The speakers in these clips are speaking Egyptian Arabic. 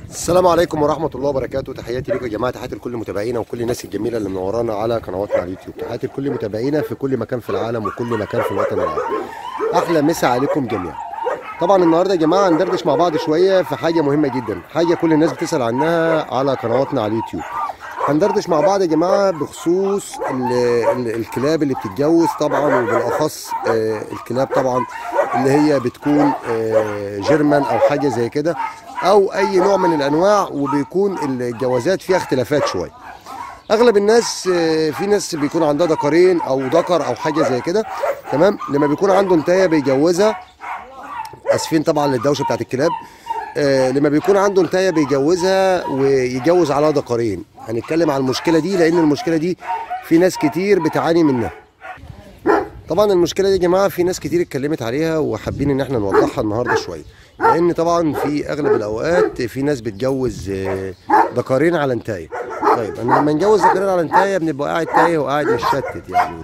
السلام عليكم ورحمة الله وبركاته تحياتي لكم يا جماعة تحياتي لكل متابعينا وكل الناس الجميلة اللي منورانا على قنواتنا على اليوتيوب تحياتي لكل متابعينا في كل مكان في العالم وكل مكان في الوطن العربي أحلى مسا عليكم جميعا طبعا النهارده يا جماعة ندردش مع بعض شوية في حاجة مهمة جدا حاجة كل الناس بتسأل عنها على قنواتنا على اليوتيوب هندردش مع بعض يا جماعة بخصوص ال ال الكلاب اللي بتتجوز طبعا وبالأخص آه، الكلاب طبعا اللي هي بتكون آه، جيرمان أو حاجة زي كده أو أي نوع من الأنواع وبيكون الجوازات فيها اختلافات شوية اغلب الناس آه، في ناس بيكون عندها ذكرين او ذكر او حاجه زي كده تمام لما بيكون عنده انتايه بيجوزها اسفين طبعا للدوشه بتاعت الكلاب آه لما بيكون عنده انتايه بيجوزها ويجوز على ذكرين هنتكلم عن المشكله دي لان المشكله دي في ناس كتير بتعاني منها طبعا المشكله دي يا جماعه في ناس كتير اتكلمت عليها وحابين ان احنا نوضحها النهارده شويه لان طبعا في اغلب الاوقات في ناس بتجوز آه، ذكرين على انتايه طيب انا لما نجوز ذكرين على انتايه بنبقى قاعد تايه وقاعد متشتت يعني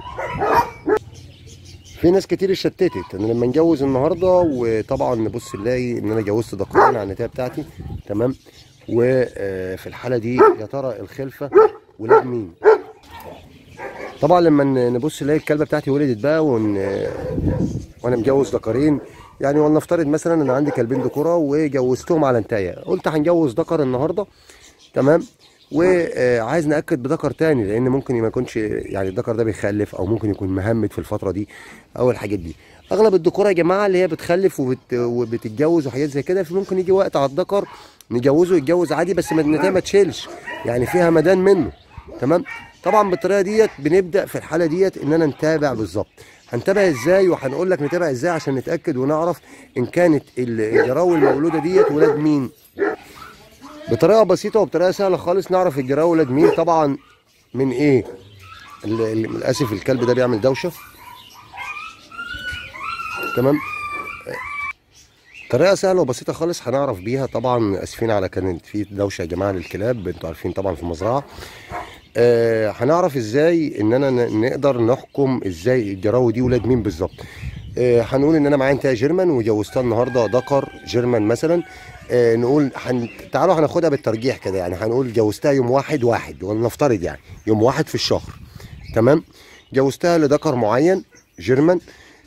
في ناس كتير اتشتتت انا لما نجوز النهارده وطبعا نبص نلاقي ان انا جوزت ذكرين على النتايه بتاعتي تمام وفي الحاله دي يا ترى الخلفه ولاد مين طبعا لما ن- نبص نلاقي الكلبه بتاعتي ولدت بقى ون... وانا مجوز ذكرين يعني ولنفترض مثلا ان عندي كلبين ذكوره وجوزتهم على انتايه قلت هنجوز ذكر النهارده تمام وعايز ناكد بذكر تاني لان ممكن ما يكونش يعني الذكر ده بيخلف او ممكن يكون مهمد في الفتره دي او الحاجات دي اغلب الذكوره يا جماعه اللي هي بتخلف وبت... وبتتجوز وحاجات زي كده فممكن يجي وقت على الذكر نجوزه يتجوز عادي بس ما النتايه ما تشيلش يعني فيها مدان منه تمام طبعا بالطريقه ديت بنبدا في الحاله ديت اننا نتابع بالظبط هنتابع ازاي وهنقول لك نتابع ازاي عشان نتاكد ونعرف ان كانت الجراوي المولوده ديت ولاد مين بطريقه بسيطه وبطريقه سهله خالص نعرف الجراوي ولاد مين طبعا من ايه ال- ال- للاسف الكلب ده بيعمل دوشه تمام طريقه سهله وبسيطه خالص هنعرف بيها طبعا اسفين على كانت في دوشه يا جماعه للكلاب انتوا عارفين طبعا في المزرعه آه هنعرف ازاي اننا ن- نقدر نحكم ازاي الجراوي دي ولاد مين بالظبط آه هنقول ان انا معايا انتهى جيرمان وجوزتها النهارده ذكر جيرمان مثلا آه نقول هن... تعالوا هناخدها بالترجيح كده يعني هنقول جوزتها يوم واحد واحد ولنفترض يعني يوم واحد في الشهر تمام جوزتها لذكر معين جيرمان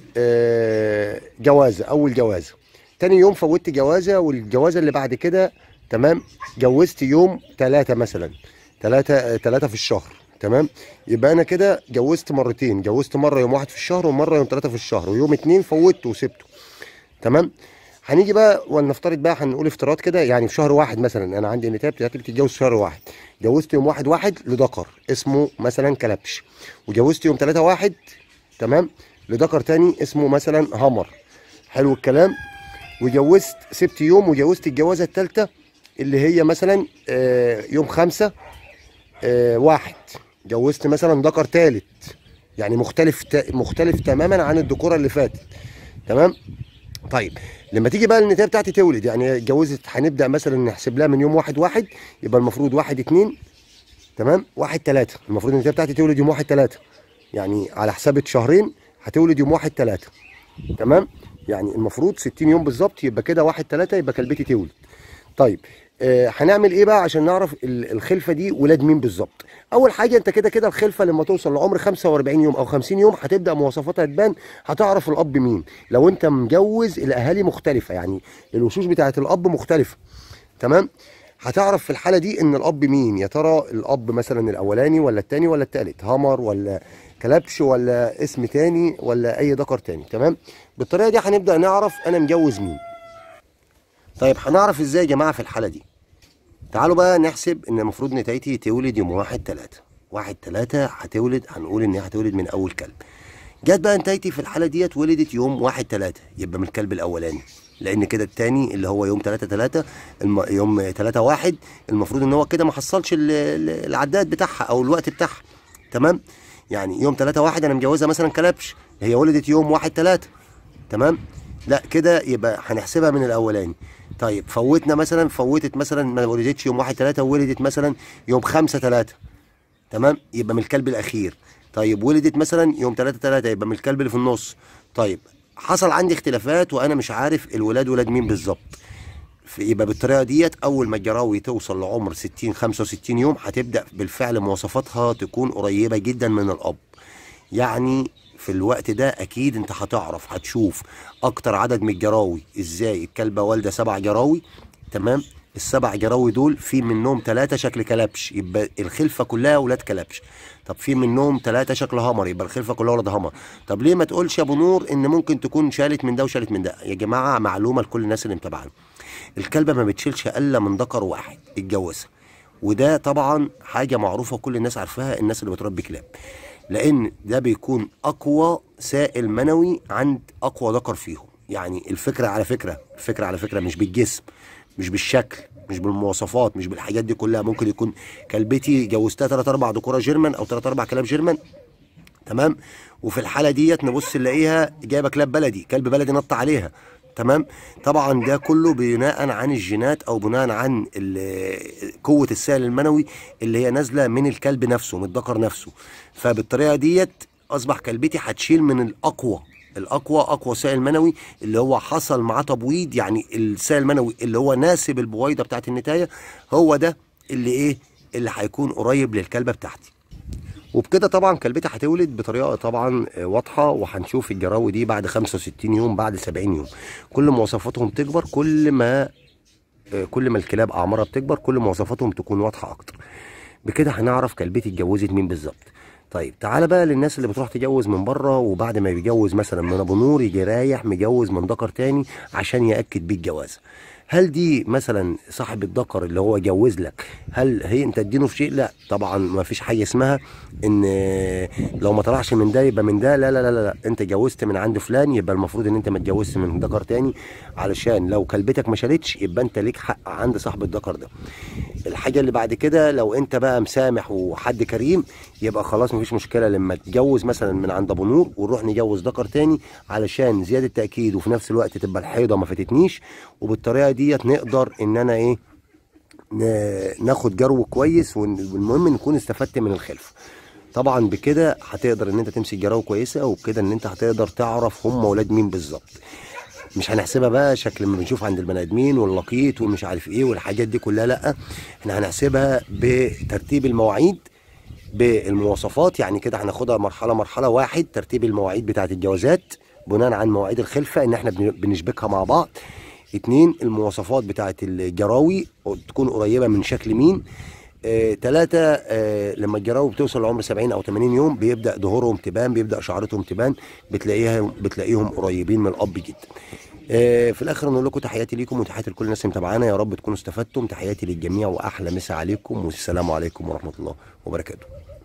آه جوازه اول جوازه تاني يوم فوتت جوازه والجوازه اللي بعد كده تمام جوزت يوم ثلاثة مثلا ثلاثة ثلاثة في الشهر تمام يبقى انا كده جوزت مرتين جوزت مره يوم واحد في الشهر ومره يوم ثلاثة في الشهر ويوم اتنين فوتته وسبته تمام هنيجي بقى ولنفترض بقى هنقول افتراض كده يعني في شهر واحد مثلا انا عندي النتايه بتاعتي بتتجوز في شهر واحد جوزت يوم واحد واحد لذكر اسمه مثلا كلبش وجوزت يوم ثلاثة واحد تمام لذكر تاني اسمه مثلا همر حلو الكلام وجوزت سبت يوم وجوزت الجوازه الثالثه اللي هي مثلا آه، يوم خمسة آه، واحد جوزت مثلا ذكر ثالث يعني مختلف تا- مختلف تماما عن الذكوره اللي فاتت تمام طيب لما تيجي بقى النتايه بتاعتي تولد يعني اتجوزت هنبدا مثلا نحسب لها من يوم واحد واحد يبقى المفروض واحد اتنين تمام واحد تلاتة المفروض النتايه بتاعتي تولد يوم واحد تلاتة يعني على حسابة شهرين هتولد يوم واحد تلاتة تمام يعني المفروض 60 يوم بالظبط يبقى كده واحد تلاتة يبقى كلبتي تولد طيب آه هنعمل ايه بقى عشان نعرف ال- الخلفه دي ولاد مين بالظبط اول حاجه انت كده كده الخلفه لما توصل لعمر 45 يوم او 50 يوم هتبدا مواصفاتها تبان هتعرف الاب مين لو انت مجوز الاهالي مختلفه يعني الوشوش بتاعت الاب مختلفه تمام هتعرف في الحاله دي ان الاب مين يا ترى الاب مثلا الاولاني ولا التاني ولا التالت همر ولا كلبش ولا اسم تاني ولا اي ذكر تاني تمام بالطريقه دي هنبدا نعرف انا مجوز مين طيب هنعرف ازاي يا جماعه في الحاله دي تعالوا بقى نحسب ان المفروض نتايتي تولد يوم واحد تلاتة واحد تلاتة هتولد هنقول ان هي هتولد من اول كلب جت بقى نتايتي في الحاله ديت ولدت يوم واحد تلاتة يبقى من الكلب الاولاني لان كده التاني اللي هو يوم تلاتة تلاتة الم... يوم تلاتة واحد المفروض ان هو كده ما حصلش ال- ال- العداد بتاعها او الوقت بتاعها تمام يعني يوم تلاتة واحد انا مجوزها مثلا كلبش هي ولدت يوم واحد تلاتة تمام لا كده يبقى هنحسبها من الاولاني طيب فوتنا مثلا فوتت مثلا ما ولدتش يوم واحد تلاتة وولدت مثلا يوم خمسة تلاتة تمام يبقى من الكلب الاخير طيب ولدت مثلا يوم 3 3 يبقى من الكلب اللي في النص طيب حصل عندي اختلافات وانا مش عارف الولاد ولاد مين بالظبط يبقى بالطريقه ديت اول ما الجراوي توصل لعمر 60 65 يوم هتبدا بالفعل مواصفاتها تكون قريبه جدا من الاب يعني في الوقت ده اكيد انت هتعرف هتشوف اكتر عدد من الجراوي ازاي الكلبه والده سبع جراوي تمام السبع جراوي دول في منهم ثلاثة شكل كلبش يبقى الخلفة كلها ولاد كلبش طب في منهم ثلاثة شكل همر يبقى الخلفة كلها ولاد همر طب ليه ما تقولش يا ابو نور ان ممكن تكون شالت من ده وشالت من ده يا جماعة معلومة لكل الناس اللي متابعانا الكلبة ما بتشيلش الا من ذكر واحد اتجوزها وده طبعا حاجة معروفة كل الناس عارفاها الناس اللي بتربي كلاب لان ده بيكون اقوى سائل منوي عند اقوى ذكر فيهم يعني الفكره على فكره الفكره على فكره مش بالجسم مش بالشكل مش بالمواصفات مش بالحاجات دي كلها ممكن يكون كلبتي جوزتها 3 4 ذكوره جيرمان او 3 4 كلاب جيرمان تمام وفي الحاله ديت نبص نلاقيها جايبه كلاب بلدي كلب بلدي نط عليها تمام طبعا ده كله بناء عن الجينات او بناء عن ال- قوه السائل المنوي اللي هي نازله من الكلب نفسه من الذكر نفسه فبالطريقه ديت اصبح كلبتي هتشيل من الاقوى الاقوى اقوى سائل منوي اللي هو حصل معاه تبويض يعني السائل المنوي اللي هو ناسب البويضه بتاعت النتايه هو ده اللي ايه اللي هيكون قريب للكلبه بتاعتي وبكده طبعا كلبتي هتولد بطريقه طبعا آه، واضحه وهنشوف الجراوي دي بعد 65 يوم بعد 70 يوم كل مواصفاتهم تكبر كل ما آه، كل ما الكلاب اعمارها بتكبر كل مواصفاتهم تكون واضحه اكتر بكده هنعرف كلبتي اتجوزت مين بالظبط طيب تعالى بقى للناس اللي بتروح تجوز من بره وبعد ما بيجوز مثلا من ابو نور يجي رايح مجوز من ذكر تاني عشان ياكد بيه الجواز هل دي مثلا صاحب الذكر اللي هو جوز لك هل هي انت تدينه في شيء لا طبعا ما فيش حاجه اسمها ان لو ما طلعش من ده يبقى من ده لا لا لا لا, لا. انت جوزت من عند فلان يبقى المفروض ان انت ما تجوزش من ذكر تاني علشان لو كلبتك ما شالتش يبقى انت ليك حق عند صاحب الذكر ده الحاجه اللي بعد كده لو انت بقى مسامح وحد كريم يبقى خلاص مفيش مشكله لما تجوز مثلا من عند ابو نور ونروح نجوز ذكر تاني علشان زياده تاكيد وفي نفس الوقت تبقى الحيضه ما فاتتنيش وبالطريقه ديت نقدر ان انا ايه ن- ناخد جرو كويس ون- والمهم نكون استفدت من الخلفه طبعا بكده هتقدر ان انت تمسك جراوه كويسه وبكده ان انت هتقدر تعرف هم ولاد مين بالظبط مش هنحسبها بقى شكل ما بنشوف عند البني ادمين واللقيط ومش عارف ايه والحاجات دي كلها لا احنا هنحسبها بترتيب المواعيد بالمواصفات يعني كده هناخدها مرحله مرحله واحد ترتيب المواعيد بتاعه الجوازات بناء عن مواعيد الخلفه ان احنا بن- بنشبكها مع بعض اتنين المواصفات بتاعه الجراوي تكون قريبه من شكل مين آه، تلاتة آه، لما الجراوي بتوصل لعمر 70 او 80 يوم بيبدا ظهورهم تبان بيبدا شعرتهم تبان بتلاقيها بتلاقيهم قريبين من الاب جدا آه، في الاخر نقول لكم تحياتي ليكم وتحياتي لكل الناس اللي متابعانا يا رب تكونوا استفدتم تحياتي للجميع واحلى مسا عليكم والسلام عليكم ورحمه الله وبركاته